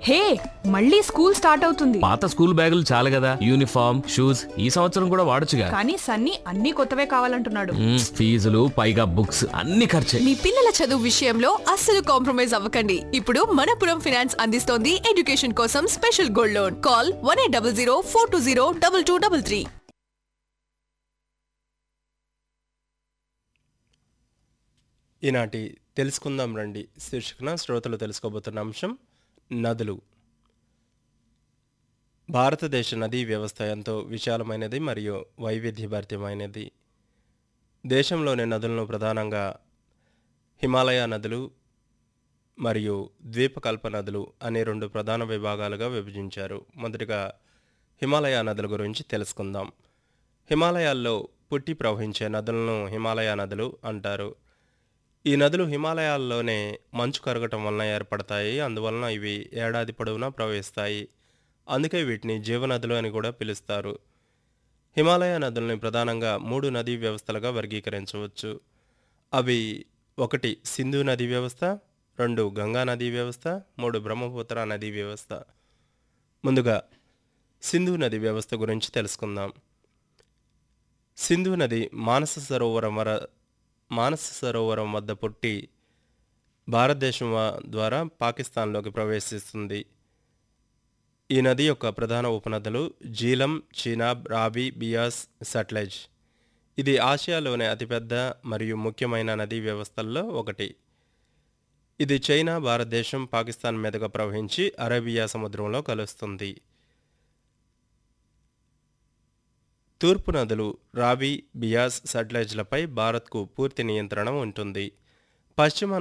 హే మళ్ళీ school start అవుతుంది పాత స్కూల్ బ్యాగులు చాలు కదా యూనిఫామ్ షూస్ ఈ సంవత్సరం కూడా వాడొచ్చుగా కానీ సన్నీ అన్ని కొత్తవే కావాలంటున్నాడు మ్మ్, ఫీజులు పైగా బుక్స్ అన్ని ఖర్చే మీ పిల్లల చదువు విషయంలో అస్సలు కాంప్రమైజ్ అవ్వకండి ఇప్పుడు మనపురం ఫైనాన్స్ అందిస్తోంది ఎడ్యుకేషన్ కోసం special gold loan call one eight double zero four two zero double two double three ఈనాటి తెలుసుకుందాం రండి శీర్షికన శ్రోతలు తెలుసుకోబోతున్న అంశం నదులు భారతదేశ నదీ వ్యవస్థ ఎంతో విశాలమైనది మరియు వైవిధ్యభరితమైనది దేశంలోని నదులను ప్రధానంగా హిమాలయ నదులు మరియు ద్వీపకల్ప నదులు అనే రెండు ప్రధాన విభాగాలుగా విభజించారు మొదటిగా హిమాలయ నదుల గురించి తెలుసుకుందాం హిమాలయాల్లో పుట్టి ప్రవహించే నదులను హిమాలయ నదులు అంటారు ఈ నదులు హిమాలయాల్లోనే మంచు కరగటం వలన ఏర్పడతాయి అందువలన ఇవి ఏడాది పొడవునా ప్రవహిస్తాయి అందుకే వీటిని జీవనదులు అని కూడా పిలుస్తారు హిమాలయ నదుల్ని ప్రధానంగా మూడు నదీ వ్యవస్థలుగా వర్గీకరించవచ్చు అవి ఒకటి సింధు నదీ వ్యవస్థ రెండు గంగా నదీ వ్యవస్థ మూడు బ్రహ్మపుత్ర నదీ వ్యవస్థ ముందుగా సింధు నది వ్యవస్థ గురించి తెలుసుకుందాం సింధు నది మానస సరోవరం వర మానస సరోవరం వద్ద పుట్టి భారతదేశం వ- ద్వారా పాకిస్తాన్లోకి ప్రవేశిస్తుంది ఈ నది యొక్క ప్రధాన ఉపనదులు జీలం చీనాబ్ రావి బియాస్ సట్లెజ్ ఇది ఆసియాలోనే అతిపెద్ద మరియు ముఖ్యమైన నదీ వ్యవస్థల్లో ఒకటి ఇది చైనా భారతదేశం పాకిస్తాన్ మీదుగా ప్రవహించి అరేబియా సముద్రంలో కలుస్తుంది తూర్పు నదులు రావి బియాస్ సట్లెజ్లపై భారత్కు పూర్తి నియంత్రణ ఉంటుంది పశ్చిమ